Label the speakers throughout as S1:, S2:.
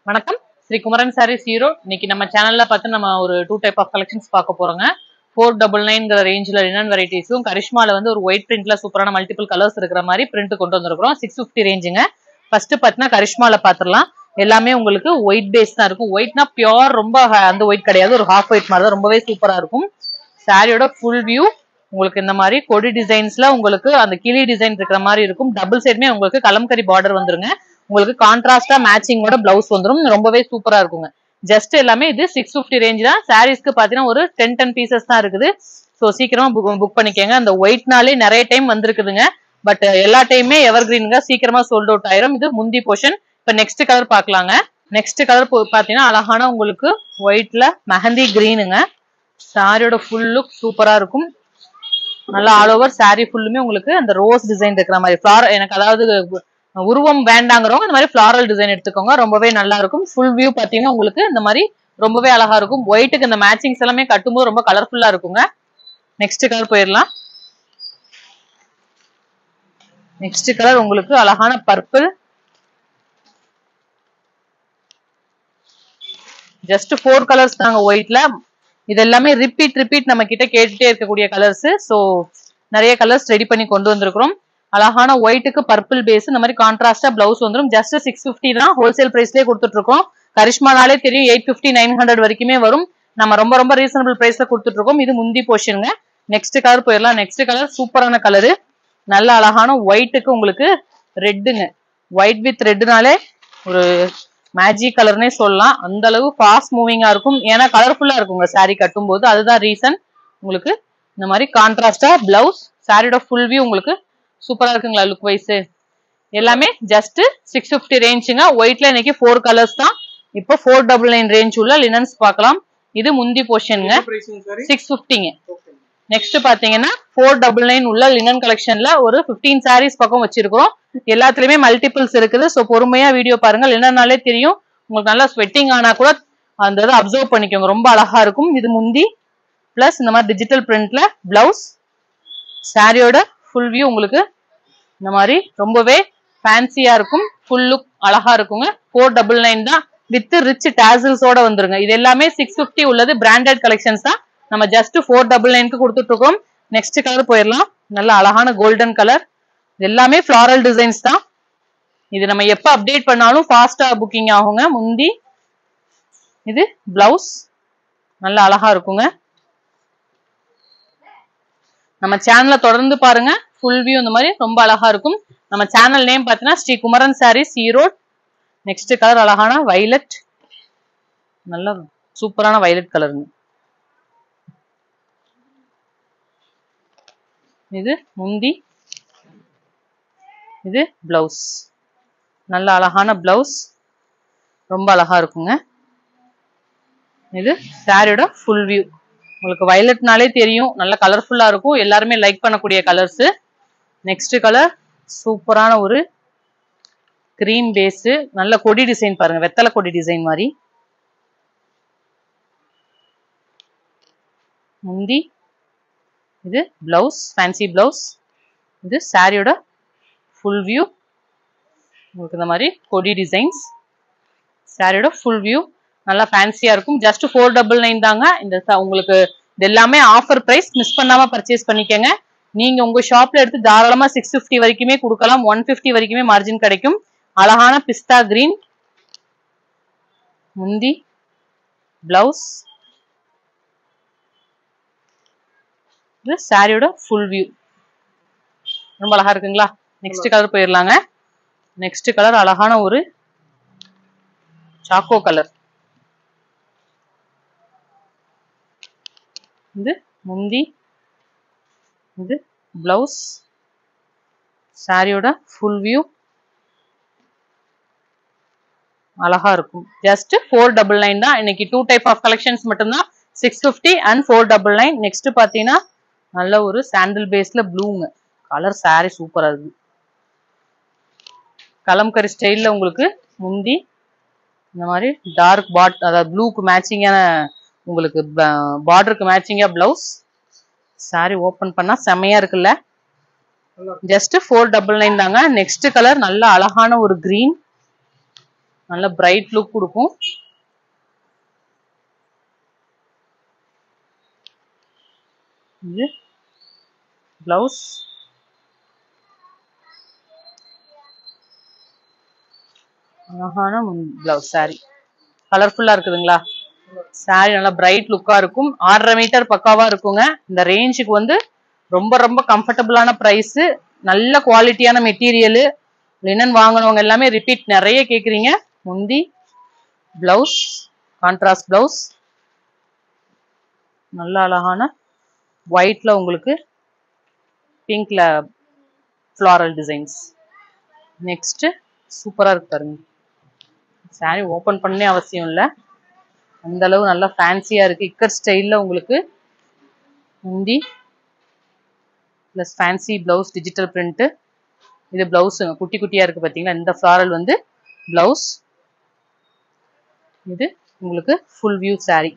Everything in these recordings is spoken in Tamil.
S1: வணக்கம் ஸ்ரீ குமரன் சாரீஸ் ஹீரோ இன்னைக்கு நம்ம சேனல்ல பார்த்து நம்ம ஒரு டூ டைப் ஆஃப் கலெக்ஷன்ஸ் பார்க்க போறோங்க ஃபோர் டபுள் நைன்ங்கிற ரேஞ்சில் லினன் வெரைட்டிஸும் கரிஷ்மால வந்து ஒரு ஒயிட் பிரிண்ட்ல சூப்பரான மல்டிபிள் கலர்ஸ் இருக்கிற மாதிரி பிரிண்ட் கொண்டு வந்திருக்கிறோம் சிக்ஸ் ஃபிஃப்டி ரேஞ்சுங்க ஃபர்ஸ்ட் பார்த்தீங்கன்னா கரிஷ்மால பார்த்துடலாம் எல்லாமே உங்களுக்கு ஒயிட் பேஸ் தான் இருக்கும் ஒயிட்னா பியோர் ரொம்ப ha- அந்த ஒயிட் கிடையாது ஒரு ஹாஃப் ஒயிட் மாதிரி தான் ரொம்பவே சூப்பரா இருக்கும் சாரியோட ஃபுல் வியூ உங்களுக்கு இந்த மாதிரி கொடி டிசைன்ஸ்ல உங்களுக்கு அந்த கிளி டிசைன் இருக்கிற மாதிரி இருக்கும் டபுள் சைடுமே உங்களுக்கு கலம்கரி பார்டர் வந்துருங்க உங்களுக்கு கான்ட்ராஸ்டா மேட்சிங்கோட பிளவுஸ் வந்துரும் ரொம்பவே சூப்பரா இருக்குங்க ஜஸ்ட் எல்லாமே இது சிக்ஸ் ஃபிஃப்டி ரேஞ்ச் தான் சாரீஸ்க்கு பாத்தீங்கன்னா ஒரு டென் டென் பீசஸ் தான் இருக்குது ஸோ சீக்கிரமா புக் புக் பண்ணிக்கோங்க அந்த ஒயிட்னாலே நிறைய டைம் வந்திருக்குதுங்க பட் எல்லா டைமே எவர் கிரீனுங்க சீக்கிரமா சோல்ட் அவுட் ஆயிரும் இது முந்தி போர்ஷன் இப்போ நெக்ஸ்ட் கலர் பார்க்கலாங்க நெக்ஸ்ட் கலர் பாத்தீங்கன்னா அழகான உங்களுக்கு ஒயிட்ல மெஹந்தி கிரீனுங்க சாரியோட ஃபுல் லுக் சூப்பரா இருக்கும் நல்லா ஆல் ஓவர் saree ஃபுல்லுமே உங்களுக்கு அந்த ரோஸ் டிசைன் இருக்கிற மாதிரி ஃபிளார் எனக்கு அதாவது உருவம் வேண்டாங்கிறவங்க இந்த மாதிரி ஃபிளாரல் டிசைன் எடுத்துக்கோங்க ரொம்பவே நல்லா இருக்கும் ஃபுல் வியூ பாத்தீங்கன்னா உங்களுக்கு இந்த மாதிரி ரொம்பவே அழகா இருக்கும் ஒயிட்டுக்கு இந்த மேட்சிங்ஸ் எல்லாமே கட்டும்போது ரொம்ப கலர்ஃபுல்லா இருக்குங்க நெக்ஸ்ட் கலர் போயிடலாம் நெக்ஸ்ட் கலர் உங்களுக்கு அழகான பர்பிள் ஜஸ்ட் ஃபோர் கலர்ஸ் தாங்க ஒயிட்ல இது எல்லாமே ரிப்பீட் ரிப்பீட் நம்ம கிட்ட கேட்டுட்டே இருக்கக்கூடிய கலர்ஸ் ஸோ நிறைய கலர்ஸ் ரெடி பண்ணி கொண்டு வந்திருக்கிறோம் அழகான ஒயிட்டுக்கு பர்பிள் பேஸ் இந்த மாதிரி கான்ட்ராஸ்டா பிளவுஸ் வந்துடும் ஜஸ்ட் சிக்ஸ் ஃபிஃப்டி தான் ஹோல்சேல் பிரைஸ்லேயே கொடுத்துட்டு இருக்கோம் கரிஷ்மானாலே தெரியும் எயிட் ஃபிஃப்டி நைன் ஹண்ட்ரட் வரைக்குமே வரும் நம்ம ரொம்ப ரொம்ப ரீசனபிள் பிரைஸ்ல கொடுத்துட்டு இருக்கோம் இது முந்தி போர்ஷனுங்க நெக்ஸ்ட் கலர் போயிடலாம் நெக்ஸ்ட் கலர் சூப்பரான கலரு நல்ல அழகான ஒயிட்டுக்கு உங்களுக்கு ரெட்டுங்க ஒயிட் வித் ரெட்டுனாலே ஒரு மேஜிக் கலர்னே சொல்லலாம் அந்த அளவு ஃபாஸ்ட் மூவிங்கா இருக்கும் ஏன்னா கலர்ஃபுல்லா இருக்குங்க saree கட்டும்போது அதுதான் ரீசன் உங்களுக்கு இந்த மாதிரி கான்ட்ராஸ்டா பிளவுஸ் சாரியோட ஃபுல் வியூ உங்களுக்கு சூப்பரா இருக்குங்களா லுக் வைஸ் எல்லாமே ஜஸ்ட் சிக்ஸ் ஃபிஃப்டி ரேஞ்சுங்க ஒயிட்ல இன்னைக்கு ஃபோர் கலர்ஸ் தான் இப்போ ஃபோர் டபுள் நைன் ரேஞ்ச் உள்ள லினன்ஸ் பார்க்கலாம் இது முந்தி போர்ஷனுங்க
S2: பிரைஸிங் சாரி
S1: சிக்ஸ் ஃபிஃப்டிங்க
S2: ஓகே
S1: நெக்ஸ்ட் பாத்தீங்கன்னா ஃபோர் டபுள் நைன் உள்ள லினன் கலெக்ஷன்ல ஒரு 15 சாரீஸ் பக்கம் வச்சிருக்கிறோம் எல்லாத்துலயுமே மல்டிபிள்ஸ் இருக்குது ஸோ பொறுமையா வீடியோ பாருங்க லினன்னாலே தெரியும் உங்களுக்கு நல்லா ஸ்வெட்டிங் ஆனா கூட அந்த இதை அப்சர்வ் பண்ணிக்கோங்க ரொம்ப அழகா இருக்கும் இது முந்தி பிளஸ் இந்த மாதிரி டிஜிட்டல் பிரிண்ட்ல பிளவுஸ் சாரியோட ஃபுல் வியூ உங்களுக்கு இந்த மாதிரி ரொம்பவே ஃபேன்சியா இருக்கும் ஃபுல் லுக் அழகா இருக்குங்க ஃபோர் டபுள் நைன் தான் வித் ரிச் டேசல்ஸோட வந்துருங்க இது எல்லாமே சிக்ஸ் ஃபிஃப்டி உள்ளது பிராண்டட் கலெக்ஷன்ஸ் தான் நம்ம ஜஸ்ட் ஃபோர் டபுள் நைனுக்கு கொடுத்துட்டு இருக்கோம் நெக்ஸ்ட் கலர் போயிடலாம் நல்ல அழகான கோல்டன் கலர் இது எல்லாமே ஃபிளாரல் டிசைன்ஸ் தான் இது நம்ம எப்ப அப்டேட் பண்ணாலும் ஃபாஸ்டா புக்கிங் ஆகுங்க முந்தி இது பிளவுஸ் நல்ல அழகா இருக்குங்க நம்ம சேனலை தொடர்ந்து பாருங்க ஃபுல் வியூ இந்த மாதிரி ரொம்ப அழகா இருக்கும் நம்ம சேனல் நேம் பார்த்தீங்கன்னா ஸ்ரீ குமரன் சாரீஸ் ஈரோட் நெக்ஸ்ட் கலர் அழகான வைலட் நல்ல சூப்பரான வைலட் கலருங்க இது முந்தி இது பிளவுஸ் நல்ல அழகான பிளவுஸ் ரொம்ப அழகா இருக்குங்க இது சாரியோட ஃபுல் வியூ உங்களுக்கு வயலட்னாலே தெரியும் நல்ல கலர்ஃபுல்லா இருக்கும் எல்லாருமே லைக் பண்ணக்கூடிய கலர்ஸ் நெக்ஸ்ட் கலர் சூப்பரான ஒரு கிரீன் பேஸ் நல்ல கொடி டிசைன் பாருங்க வெத்தலை கொடி டிசைன் மாதிரி முந்தி இது பிளவுஸ் ஃபேன்சி பிளவுஸ் இது சாரியோட ஃபுல் வியூ உங்களுக்கு இந்த மாதிரி கொடி டிசைன்ஸ் சாரியோட ஃபுல் வியூ நல்லா ஃபேன்சியா இருக்கும் ஜஸ்ட் ஃபோர் டபுள் நைன் தாங்க இந்த ச- உங்களுக்கு இது எல்லாமே ஆஃபர் பிரைஸ் மிஸ் பண்ணாம பர்ச்சேஸ் பண்ணிக்கங்க நீங்க உங்க ஷாப்ல எடுத்து தாராளமா சிக்ஸ் ஃபிஃப்டி வரைக்குமே கொடுக்கலாம் ஒன் ஃபிஃப்டி வரைக்குமே மார்ஜின் கிடைக்கும் அழகான பிஸ்தா கிரீன் முந்தி பிளவுஸ் இது சாரியோட ஃபுல் வியூ ரொம்ப அழகா இருக்குங்களா நெக்ஸ்ட் கலர் போயிடலாங்க நெக்ஸ்ட் கலர் அழகான ஒரு சாக்கோ கலர் இது முந்தி இது பிளவுஸ் சாரியோட ஃபுல் வியூ அழகா இருக்கும் ஜஸ்ட் ஃபோர் டபுள் நைன் தான் இன்னைக்கு டூ டைப் ஆஃப் கலெக்ஷன்ஸ் மட்டும்தான் six fifty and four double nine next பார்த்தீங்கன்னா நல்ல ஒரு சாண்டில் பேஸ்ல ப்ளூங்க கலர் saree சூப்பரா இருக்கு கலம்கரி ஸ்டைல்ல உங்களுக்கு முந்தி இந்த மாதிரி டார்க் பாட் அதாவது ப்ளூக்கு மேட்சிங்கான உங்களுக்கு பார்டருக்கு மேட்சிங்கா பிளவுஸ் saree ஓபன் பண்ணா செமையா இருக்குல்ல
S2: நல்லா
S1: ஜஸ்ட் ஃபோர் டபுள் நைன் தாங்க நெக்ஸ்ட் கலர் நல்ல அழகான ஒரு கிரீன் நல்ல பிரைட் லுக் கொடுக்கும் இது பிளவுஸ் அழகான பிளவுஸ் saree கலர்ஃபுல்லா இருக்குதுங்களா saree நல்லா பிரைட் லுக்கா இருக்கும் ஆறரை மீட்டர் பக்காவா இருக்குங்க இந்த ரேஞ்சுக்கு வந்து ரொம்ப ரொம்ப கம்ஃபர்டபுளான ப்ரைஸ் நல்ல குவாலிட்டியான மெட்டீரியலு லினன் வாங்கினவங்க எல்லாமே ரிப்பீட் நிறைய கேக்குறீங்க முந்தி பிளவுஸ் கான்ட்ராஸ்ட் பிளவுஸ் நல்ல அழகான ஒயிட்ல உங்களுக்கு பிங்க்ல ஃப்ளாரல் டிசைன்ஸ் நெக்ஸ்ட் சூப்பரா இருக்கு பாருங்க சாரி ஓபன் பண்ணே அவசியம் இல்லை அந்த அளவு நல்லா ஃபேன்சியா இருக்கு இக்கர் ஸ்டைல்ல உங்களுக்கு முந்தி plus fancy blouse digital print இது பிளவுஸுங்க குட்டி குட்டியா இருக்கு பாத்தீங்களா இந்த ஃப்ளாரல் வந்து பிளவுஸ் இது உங்களுக்கு ஃபுல் வியூ saree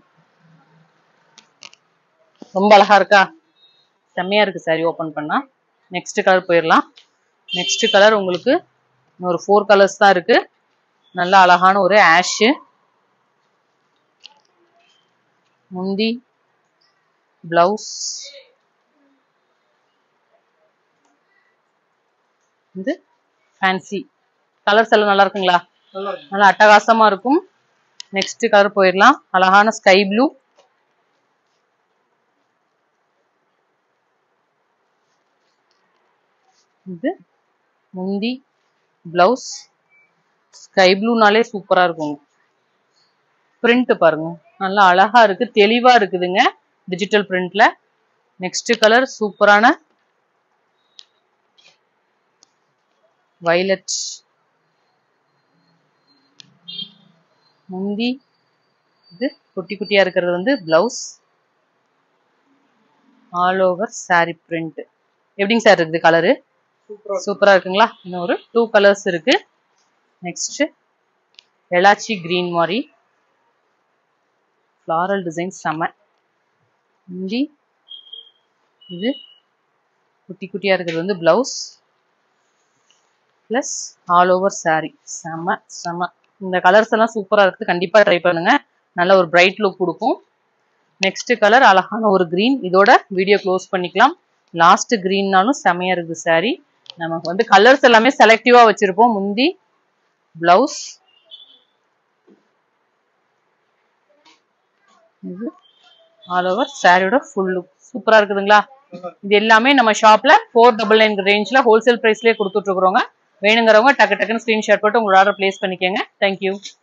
S1: ரொம்ப அழகா இருக்கா செம்மையா இருக்கு saree ஓபன் பண்ணா நெக்ஸ்ட் கலர் போயிடலாம் நெக்ஸ்ட் கலர் உங்களுக்கு ஒரு ஃபோர் கலர்ஸ் தான் இருக்கு நல்ல அழகான ஒரு ஆஷ் முந்தி பிளவுஸ் இது ஃபேன்சி கலர்ஸ் எல்லாம் நல்லா இருக்குங்களா நல்லா அட்டகாசமா இருக்கும் நெக்ஸ்ட் கலர் போயிடலாம் அழகான ஸ்கை ப்ளூ இது முந்தி பிளவுஸ் ஸ்கை ப்ளூனாலே சூப்பரா இருக்கும் பிரிண்ட் பாருங்க நல்லா அழகா இருக்கு தெளிவா இருக்குதுங்க டிஜிட்டல் பிரிண்ட்ல நெக்ஸ்ட் கலர் சூப்பரான வைலட் முந்தி இது குட்டி குட்டியா இருக்கிறது வந்து blouse all over saree print எப்படிங்க சார் இருக்குது கலரு சூப்பரா இருக்குங்களா இன்னும் ஒரு டூ கலர்ஸ் இருக்கு நெக்ஸ்ட் எலாச்சி கிரீன் மாதிரி ஃப்ளாரல் டிசைன் செம முந்தி இது குட்டி குட்டியா இருக்கிறது வந்து blouse plus all over saree செம செம இந்த கலர்ஸ் எல்லாம் சூப்பரா இருக்குது கண்டிப்பா ட்ரை பண்ணுங்க நல்ல ஒரு பிரைட் லுக் கொடுக்கும் நெக்ஸ்ட் கலர் அழகான ஒரு green இதோட வீடியோ க்ளோஸ் பண்ணிக்கலாம் லாஸ்ட் க்ரீன்னாலும் செமையா இருக்குது saree நமக்கு வந்து கலர்ஸ் எல்லாமே செலக்டிவா வச்சிருப்போம் முந்தி பிளவுஸ் இது ஆல் ஓவர் சாரியோட ஃபுல் லுக் சூப்பரா இருக்குதுங்களா இது எல்லாமே நம்ம ஷாப்ல ஃபோர் டபுள் நைன் ரேஞ்ச்ல ஹோல்சேல் பிரைஸ்லயே கொடுத்துட்டு இருக்கிறோங்க வேணுங்கிறவங்க டக்கு டக்குன்னு ஸ்கிரீன்ஷாட் போட்டு உங்களோட ஆர்டர் பிளேஸ் பண்ணிக்கோங்க தேங்க்யூ